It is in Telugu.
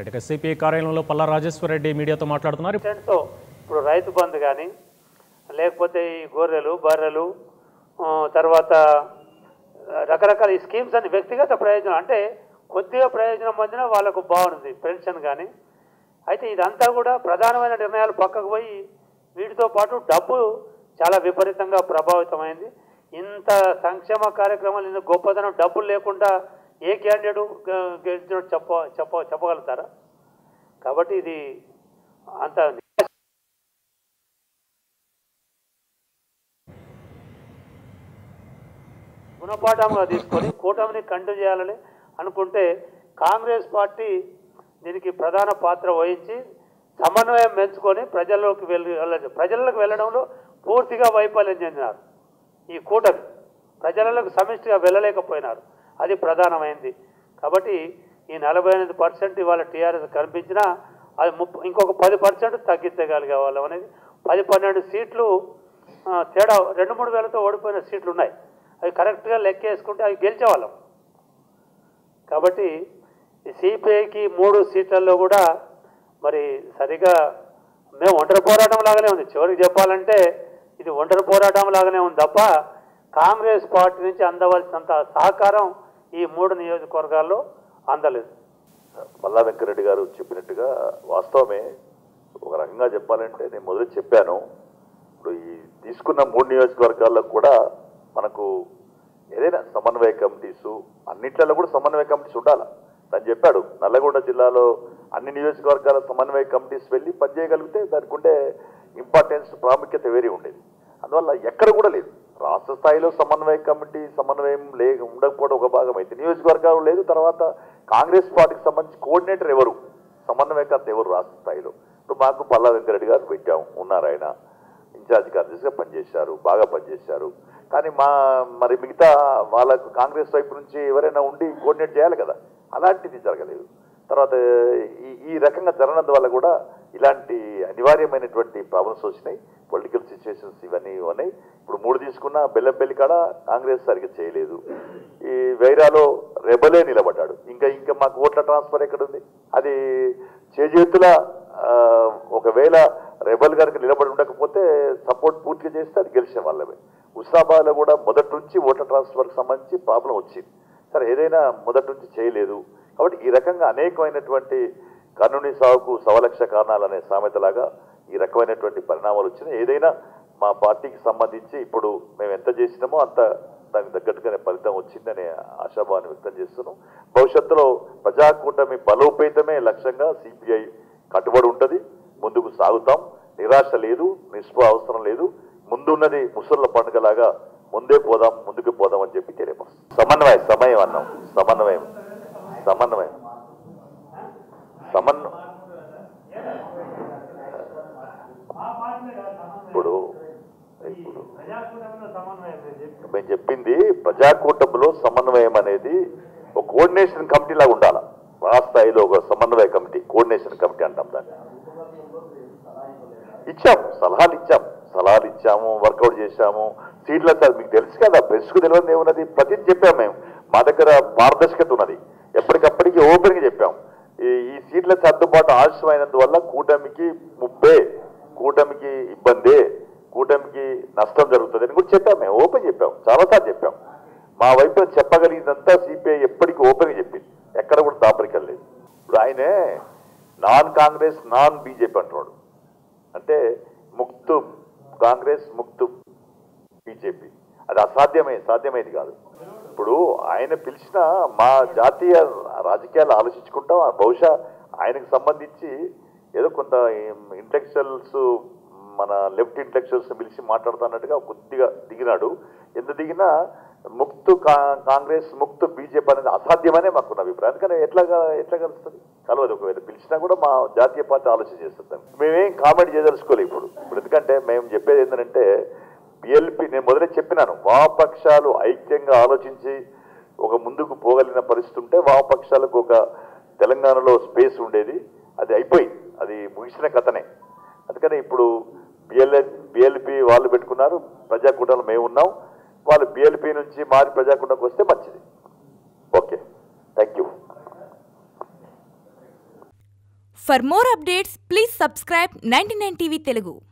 రైట్ ఇక సిపిఐ కార్యాలయంలో పల్లా రాజేశ్వరరెడ్డి మీడియాతో మాట్లాడుతున్నారు తో ఇప్పుడు రైతు బంధు కానీ లేకపోతే ఈ గొర్రెలు బర్రెలు ఆ, తర్వాత ఆ, రకరకాల ఈ స్కీమ్స్ అన్ని వ్యక్తిగత ప్రయోజనం అంటే కొద్దిగా ప్రయోజనం పొందినా వాళ్ళకు బాగుంది పెన్షన్ కానీ అయితే ఇదంతా కూడా ప్రధానమైన నిర్ణయాలు పక్కకు పోయి వీటితో పాటు డబ్బు చాలా విపరీతంగా ప్రభావితమైంది ఇంత సంక్షేమ కార్యక్రమాలు ఇంత గొప్పతనం డబ్బులు లేకుండా ఏ క్యాండిడేట్ గెలిచినట్టు చెప్ప చెప్ప చెప్పగలుగుతారా కాబట్టి ఇది అంత గుణపాఠంగా తీసుకొని కూటమిని కంటిన్యూ చేయాలని అనుకుంటే కాంగ్రెస్ పార్టీ దీనికి ప్రధాన పాత్ర వహించి సమన్వయం పెంచుకొని ప్రజల్లోకి వెళ్ళి వెళ్ళ- ప్రజలకు వెళ్ళడంలో పూర్తిగా వైఫల్యం చెందినారు ఈ కూటమి ప్రజలకు సమిష్టిగా వెళ్ళలేకపోయినారు అది ప్రధానమైంది కాబట్టి ఈ నలభై ఎనిమిది పర్సెంట్ ఇవాళ టీఆర్ఎస్ కనిపించినా అది ముప్ప ఇంకొక పది పర్సెంట్ తగ్గించగలిగే వాళ్ళం అనేది పది పన్నెండు సీట్లు ఆ, తేడా రెండు మూడు వేలతో ఓడిపోయిన సీట్లు ఉన్నాయి అవి కరెక్ట్గా లెక్కేసుకుంటే అవి గెలిచేవాళ్ళం కాబట్టి ఈ సిపిఐకి మూడు సీట్లలో కూడా మరి సరిగా మేము ఒంటరి పోరాటం లాగానే ఉంది చివరికి చెప్పాలంటే ఇది ఒంటరి పోరాటం లాగానే ఉంది తప్ప కాంగ్రెస్ పార్టీ నుంచి అందవలసినంత సహకారం ఈ మూడు నియోజకవర్గాల్లో అందలేదు మల్లా వెంకరెడ్డి గారు చెప్పినట్టుగా వాస్తవమే ఒక రకంగా చెప్పాలంటే నేను మొదలు చెప్పాను ఇప్పుడు ఈ తీసుకున్న మూడు నియోజకవర్గాల్లో కూడా మనకు ఏదైనా సమన్వయ కమిటీసు అన్నిట్లలో కూడా సమన్వయ కమిటీస్ ఉండాలి తను చెప్పాడు నల్లగొండ జిల్లాలో అన్ని నియోజకవర్గాల సమన్వయ కమిటీస్ వెళ్ళి పనిచేయగలిగితే దానికి ఉండే ఇంపార్టెన్స్ ప్రాముఖ్యత వేరే ఉండేది అందువల్ల ఎక్కడ కూడా లేదు రాష్ట్ర స్థాయిలో సమన్వయ కమిటీ సమన్వయం లే ఉండకపోవడం ఒక భాగం అయితే నియోజకవర్గాలు లేదు తర్వాత కాంగ్రెస్ పార్టీకి సంబంధించి కోఆర్డినేటర్ ఎవరు సమన్వయకర్త ఎవరు రాష్ట్ర స్థాయిలో ఇప్పుడు మాకు పల్లా వెంకరెడ్డి గారు పెట్టాం ఉన్నారు ఆయన ఇన్ఛార్జ్ కార్యదర్శిగా పనిచేశారు బాగా పనిచేశారు కానీ మా మరి మిగతా వాళ్ళకు కాంగ్రెస్ వైపు నుంచి ఎవరైనా ఉండి కోఆర్డినేట్ చేయాలి కదా అలాంటిది జరగలేదు తర్వాత ఈ ఈ రకంగా జరగనందు వల్ల కూడా ఇలాంటి అనివార్యమైనటువంటి ప్రాబ్లమ్స్ వచ్చినాయి పొలిటికల్ సిచ్యువేషన్స్ ఇవన్నీ ఉన్నాయి ఇప్పుడు మూడు తీసుకున్న బెల్లంపల్లి కాడ కాంగ్రెస్ సరిగ్గా చేయలేదు ఈ వైరాలో రెబలే నిలబడ్డాడు ఇంకా ఇంకా మాకు ఓట్ల ట్రాన్స్ఫర్ ఎక్కడుంది అది చేజేతుల ఆ, ఒకవేళ రెబల్ గారికి నిలబడి ఉండకపోతే సపోర్ట్ పూర్తిగా చేస్తే అది గెలిచే వాళ్ళమే హుస్నాబాద్లో కూడా మొదటి నుంచి ఓట్ల ట్రాన్స్ఫర్కి సంబంధించి ప్రాబ్లం వచ్చింది సరే ఏదైనా మొదటి నుంచి చేయలేదు కాబట్టి ఈ రకంగా అనేకమైనటువంటి కర్ణుని సాగుకు సవలక్ష కారణాలనే సామెతలాగా ఈ రకమైనటువంటి పరిణామాలు వచ్చినాయి ఏదైనా మా పార్టీకి సంబంధించి ఇప్పుడు మేము ఎంత చేసినామో అంత దానికి తగ్గట్టుగానే ఫలితం వచ్చిందనే ఆశాభావాన్ని వ్యక్తం చేస్తున్నాం భవిష్యత్తులో ప్రజాకూటమి బలోపేతమే లక్ష్యంగా సిపిఐ కట్టుబడి ఉంటుంది ముందుకు సాగుతాం నిరాశ లేదు నిస్పృహ అవసరం లేదు ముందున్నది ముసళ్ళ పండుగలాగా ముందే పోదాం ముందుకు పోదాం అని చెప్పి తెలియపరుస్తాం సమన్వయం సమయం అన్నాం సమన్వయం సమన్వయం సమన్వ ఇప్పుడు ఇప్పుడు మేము చెప్పింది ప్రజాకూటమిలో సమన్వయం అనేది ఒక కోఆర్డినేషన్ కమిటీ లాగా ఉండాలి రాష్ట్ర స్థాయిలో ఒక సమన్వయ కమిటీ కోఆర్డినేషన్ కమిటీ అంటాం దాన్ని ఇచ్చాం సలహాలు ఇచ్చాం సలహాలు ఇచ్చాము వర్కౌట్ చేశాము సీట్ల సార్ మీకు తెలుసు కదా ప్రెస్కు తెలియదు ఏమున్నది ప్రతిదీ చెప్పాం మేము మా దగ్గర పారదర్శకత ఉన్నది ఎప్పటికప్పటికి ఓపెన్గా చెప్పాం ఈ ఈ సీట్ల సర్దుబాటు ఆలస్యమైనందువల్ల కూటమికి ముప్పే కూటమికి ఇబ్బందే కూటమికి నష్టం జరుగుతుంది అని కూడా చెప్పాం మేము ఓపెన్ చెప్పాం చాలాసార్లు చెప్పాం మా వైపు చెప్పగలిగిందంతా సిపిఐ ఎప్పటికీ ఓపెన్గా చెప్పింది ఎక్కడ కూడా దాపరికం లేదు ఇప్పుడు ఆయనే నాన్ కాంగ్రెస్ నాన్ బీజేపీ అంటున్నాడు అంటే ముక్తు కాంగ్రెస్ ముక్తు బీజేపీ అది అసాధ్యమే సాధ్యమైంది కాదు ఇప్పుడు ఆయన పిలిచిన మా జాతీయ రాజకీయాలు ఆలోచించుకుంటాం ఆ బహుశా ఆయనకు సంబంధించి ఏదో కొంత ఇంటెలెక్చువల్స్ మన లెఫ్ట్ ఇంటెలెక్చువల్స్ పిలిచి మాట్లాడుతున్నట్టుగా కొద్దిగా దిగినాడు ఎంత దిగినా ముక్తు కా- కాంగ్రెస్ ముక్తు బీజేపీ అనేది అసాధ్యమనే మాకున్న అభిప్రాయం అందుకని ఎట్లా ఎట్లా కలుస్తుంది కలవదు ఒకవేళ పిలిచినా కూడా మా జాతీయ పార్టీ ఆలోచన చేస్తుంది మేమేం కామెంట్ చేయదలుచుకోలేదు ఇప్పుడు ఇప్పుడు ఎందుకంటే మేము చెప్పేది ఏంటంటే బిఎల్పి నేను మొదలే చెప్పినాను వామపక్షాలు ఐక్యంగా ఆలోచించి ఒక ముందుకు పోగలిగిన పరిస్థితి ఉంటే వామపక్షాలకు ఒక తెలంగాణలో స్పేస్ ఉండేది అది అయిపోయింది అది ముగిసిన కథనే అందుకని ఇప్పుడు బిఎల్ఏ బిఎల్పి వాళ్ళు పెట్టుకున్నారు ప్రజాకూటంలో మేము ఉన్నాం వాళ్ళు బిఎల్పి నుంచి మారి ప్రజాకూటంకి వస్తే మంచిది okay thank you for more updates please subscribe ninety TV Telugu